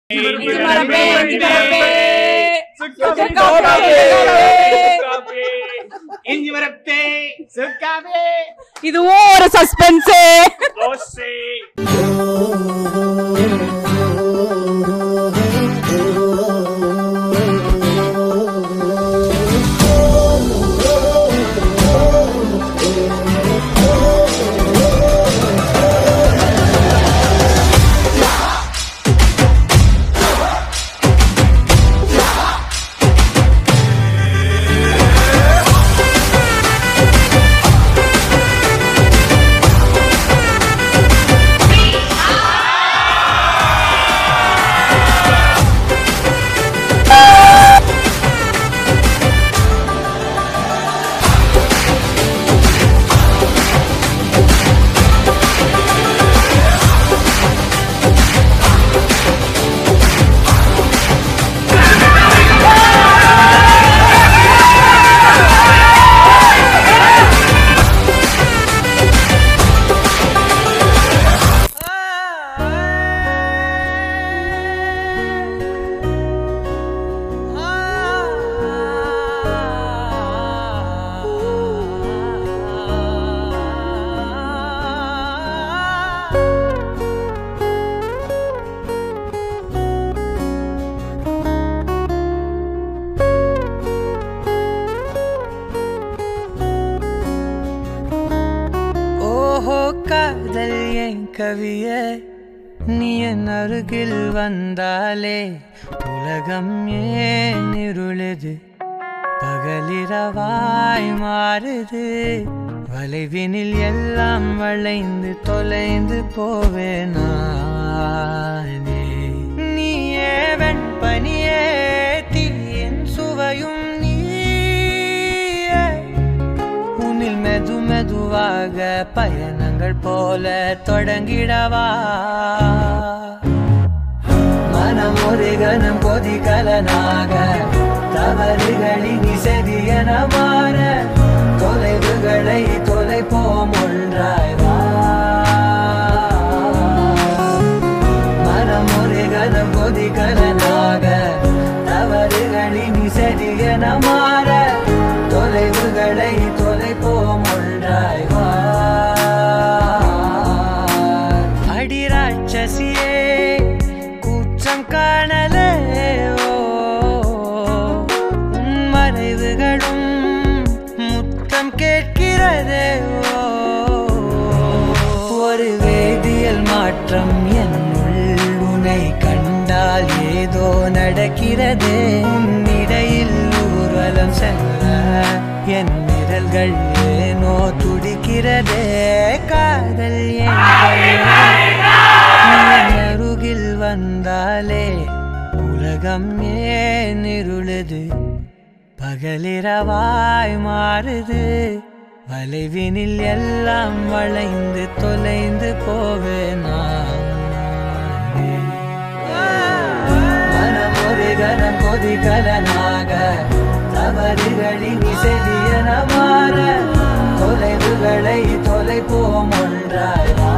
இஞ்சி மரப்பே இஞ்சி மரப்பே இஞ்சி மரப்பே சுக்காவே இதுவும் ஒரு சஸ்பென்ஸே தோசை ஓஹோ காதல் என் கவியே நீ என் அருகில் வந்தாலே உலகம் ஏன் இருளுது பகலிரவாய் மாறுது வளைவினில் எல்லாம் வளைந்து தொலைந்து போவேனானே நீயே வெண்பனியே தீயின் சுவையும் நீயே உன்னில் மெது மெதுவாக பயணங்கள் போல தொடங்கிடவா மனம் ஒரு கணம் கொதிகலனாக தவறுகளின் இசதியன மாற தொலைவுகளை தொலைப்போம் ஒன்றாய் வா மனம் ஒரு கணம் கொதிகலனாக தவறுகளின் இசதியன மாற தொலைவுகளை தொலைப்போம் ஒன்றாய் வா அடி ராட்சசியே கூச்சம் காணலே ஓ உன் மறைவுகளும் முத்தம் கேட்கிறதே ஓ ஒரு வேதியியல் மாற்றம் என்னுள் உன்னை கண்டால் ஏதோ நடக்கிறதே உன்னிடையில் ஊர்வலம் செல்ல என் விரல்கள் ஏனோ துடிக்கிறதே காதல் என் நீ என் அருகில் வந்தாலே உலகம் ஏன் இருளுது பகலிரவாய் மாறுது வளைவினில் எல்லாம் வளைந்து தொலைந்து போவேனா மனம் ஒரு கணம் கொதிகலனாக தவறுகளின் இசையன மாற தொலைவுகளை தொலைப்போம் ஒன்றாய் வா.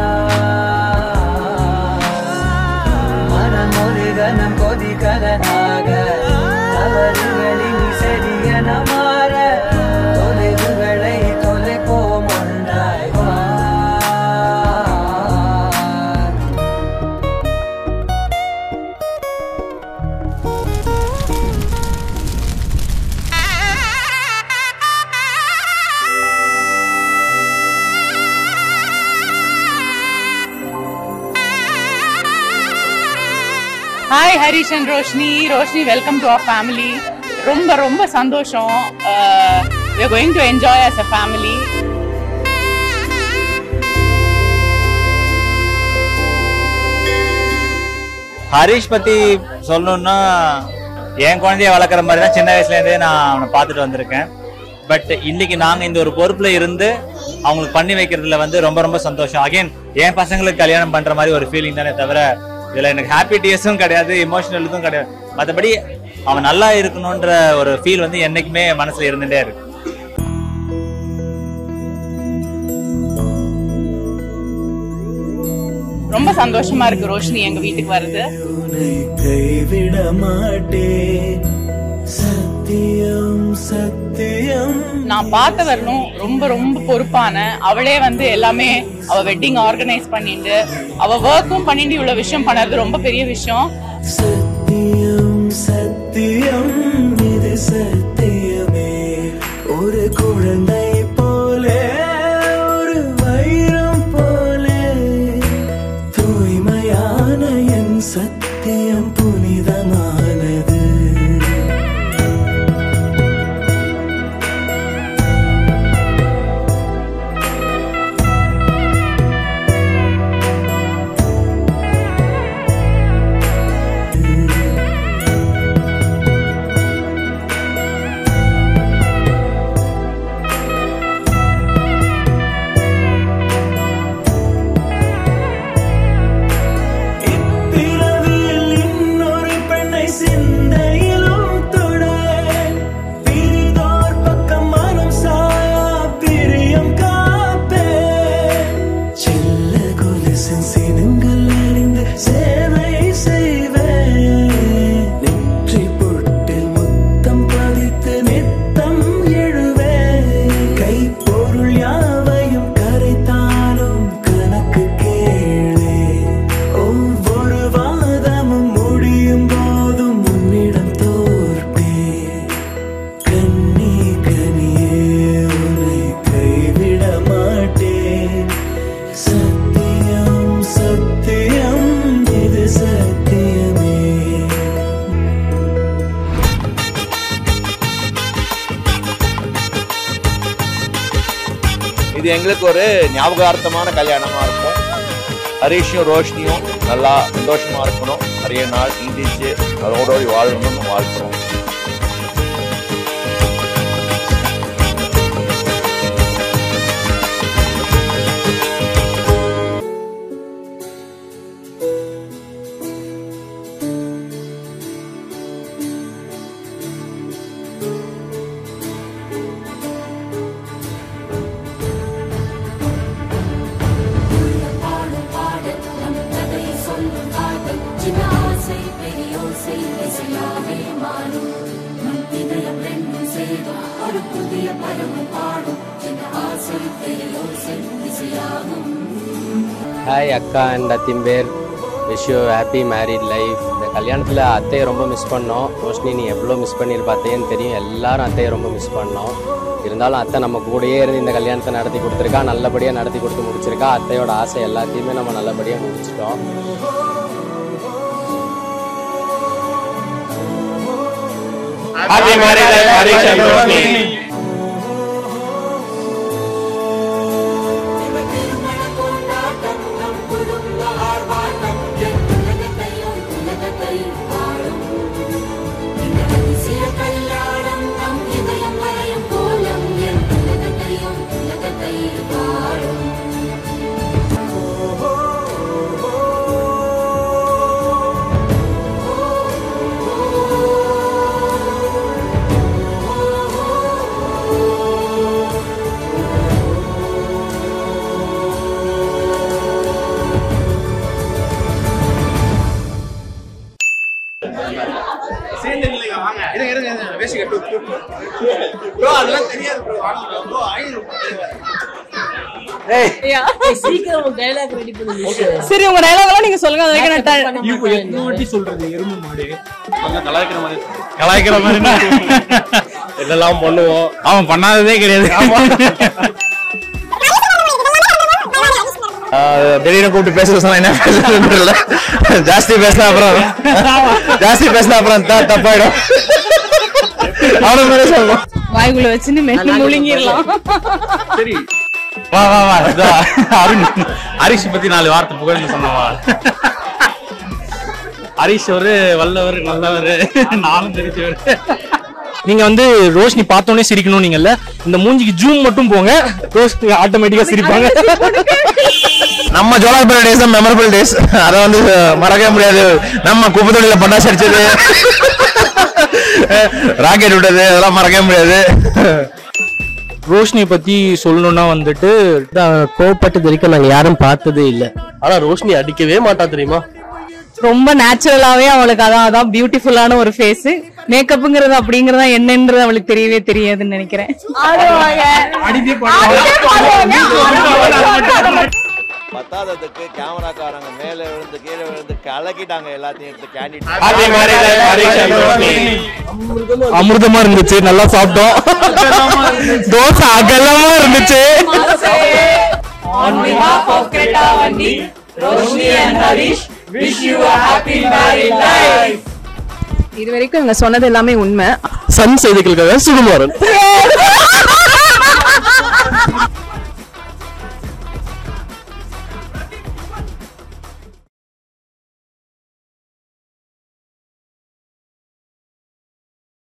மனம் ஒரு கணம் கொதிகலனாக தவறுகளின் இசையன மாற தொலைவுகளை தொலைப்போம் ஒன்றாய் வா hi Harish and Roshini Roshini welcome to our family ரொம்ப ரொம்ப சந்தோஷம் we going to enjoy as a family Harish பத்தி சொல்லணும்னா என் குழந்தைய வளர்க்குற மாதிரி தான் சின்ன வயசுல இருந்தே நான் அவனை பார்த்துட்டு வந்திருக்கேன் பட் இன்னைக்கு நாங்க இந்த ஒரு பொறுப்புல இருந்து அவங்களுக்கு பண்ணி வைக்கிறதுல வந்து ரொம்ப ரொம்ப சந்தோஷம் அகைன் என் பசங்களுக்கு கல்யாணம் பண்ற மாதிரி ஒரு ஃபீலிங் தானே தவிர இதுல எனக்கு ஹாப்பி டேஸும் கிடையாது இமோஷனல் இதுவும் கிடையாது மற்றபடி அவன் நல்லா இருக்கணுன்ற ஒரு ஃபீல் வந்து என்னைக்குமே மனசுல இருந்துட்டே இருக்கு ரொம்ப சந்தோஷமா இருக்கு ரோஷினி எங்க வீட்டுக்கு வருது உன்னை கைவிட மாட்டேன் சத்தியம் சத்தியம் நான் பார்த்த வரணும் ரொம்ப ரொம்ப பொறுப்பான அவளே வந்து எல்லாமே அவ வெட்டிங் ஆர்கனைஸ் பண்ணிட்டு அவ ஒர்க்கும் பண்ணிட்டு இவ்வளவு விஷயம் பண்ணது ரொம்ப பெரிய விஷயம் சத்தியம் சத்தியம் இது சத்தியமே ஒரு குழந்தை போல ஒரு வைரம் போல தூய்மையான என் சத்தியம் புனிதமானது இப்பிறவியில் இன்னொரு பெண்ணை சிந்தையிலும் தொட பிரிதோர் பக்கம் மனம் சாயா பிரியம் காப்பே செல்ல கொலுசின் சினங்கள் அறிந்து சேவை செய்வேன் நெற்றி பொட்டில் முத்தம் பதித்து நித்தம் எழுவேன் கைப்பொருள் யாவையும் கரைத்தாலும் கணக்கு கேளே ஒவ்வொரு வாதமும் முடியும் போதும் உன்னிடம் தோற்பே கண்ணி கனியே உன்னை கைவிட மாட்டேன் சத்தியம் சத்தியம் இது சத்தியமே இது எங்களுக்கு ஒரு ஞாபகார்த்தமான கல்யாணமா இருக்கும் ஹரிஷும் ரோஷினியும் நல்லா சந்தோஷமா இருக்கணும் நிறைய நாள் நீந்திச்சு அதோடோடி வாழணும்னு வாழ்த்துறோம் பாடும் பாடல் நம் கதை சொல்லும் காதல் சின்ன ஆசை பெரியோசை இசையாவே மாறும் நம் இதயம் ரெண்டும் சேரும் ஒரு புதிய பருவம் பாடும் சின்ன ஆசை பெரியோசை இசையாகும் ஹாய் அக்கா அண்ட் அத்திம்பேர் wish you happy married life இந்த கல்யாணத்தில் அத்தையை ரொம்ப மிஸ் பண்ணோம் ரோஷினி நீ எவ்வளோ மிஸ் பண்ணியிருப்ப அத்தையன்னு தெரியும் எல்லாரும் அத்தையை ரொம்ப மிஸ் பண்ணோம் இருந்தாலும் அத்தை நம்ம கூடயே இருந்து இந்த கல்யாணத்தை நடத்தி கொடுத்துருக்கா நல்லபடியாக நடத்தி கொடுத்து முடிச்சிருக்கா அத்தையோட ஆசை எல்லாத்தையுமே நம்ம நல்லபடியாக முடிச்சிட்டோம் Happy married life, Harish and Roshni. திருமண கொண்டாட்டம் நம் குடும்ப ஆர்ப்பாட்டம் என் உலகத்தையும் உலகத்தையும் வாழும் இந்த அதிசய கல்யாணம் நம் இதயம் வரையும் கோலம் என் உலகத்தையும் உலகத்தையும் வாழும் சேர்ந்து நில்லுங்க, வாங்க. இருங்க, இருங்க, இருங்க. பேசிக்க, டூ, டூ, டூ. Bro, அதெல்லாம் தெரியாது bro. வாங்க bro. Bro, ஐநூறு சரி உங்க டைலாக் எல்லாம் நீங்க சொல்லுங்க அது வரைக்கும் நான் இப்போ எத்தனை வாட்டி சொல்றது எருமை மாடு கலாய்க்கிற மாதிரி கலாய்க்கிற மாதிரினா இதெல்லாம் பண்ணுவோம் அவன் பண்ணாததே கிடையாது திடீர்னு கூப்பிட்டு பேச சொன்னா என்ன பேசுறதுன்னு தெரியல ஜாஸ்தி பேசினா அப்புறம் ஜாஸ்தி பேசினா அப்புறம் த- தப்பாயிடும் அவ்வளவு மாதிரி சொல்லணும் வாய்க்குள்ள வச்சுன்னு மென்னு முழுங்கிடலாம் சரி வா வா வா இதோ, அருண் ஹரிஷ் பத்தி நாலு வார்த்தை புகழ்ந்து சொன்னவா ஹரிஷ் ஒரு வல்லவர் நல்லவர் நானும் தெரிஞ்சவர் நீங்க வந்து ரோஷினி பார்த்தோன்னே சிரிக்கணும் நீங்கல்ல இந்த மூஞ்சிக்கு ஜூம் மட்டும் போங்க ரோஷினி ஆட்டோமேட்டிக்கா சிரிப்பாங்க நம்ம ஜோலாபுரம் டேஸ் தான் மெமரபிள் டேஸ் அதை வந்து மறக்கவே முடியாது நம்ம குப்பை தொழில பட்டாசு அடிச்சது ராக்கெட் விட்டது அதெல்லாம் மறக்கவே முடியாது ரோஷினியை பத்தி சொல்லணும்னா வந்துட்டு கோவப்பட்டது வரைக்கும் நாங்க யாரும் பார்த்ததே இல்ல ஆனா ரோஷினி அடிக்கவே மாட்டா தெரியுமா ரொம்ப நேச்சுரலாவே அவளுக்கு அதான் அதான் பியூட்டிஃபுல்லான ஒரு ஃபேஸ் மேக்கப்புங்கிறது அப்படிங்கறதா என்னன்றது அவளுக்கு தெரியவே தெரியாதுன்னு நினைக்கிறேன் பத்தாததுக்கு கேமராக்காரங்க மேல விழுந்து கீழே விழுந்து கலக்கிட்டாங்க எல்லாத்தையும் எடுத்து கேண்டிட் அமிர்தமா இருந்துச்சு நல்லா சாப்பிட்டோம் தோசை அகலமா இருந்துச்சு On behalf of Kreta Vandi, Roshni and Harish wish you a happy married life. இது வரைக்கும் இவங்க சொன்னது எல்லாமே உண்மை சன் செய்திகளுக்காக சுகுமாரன்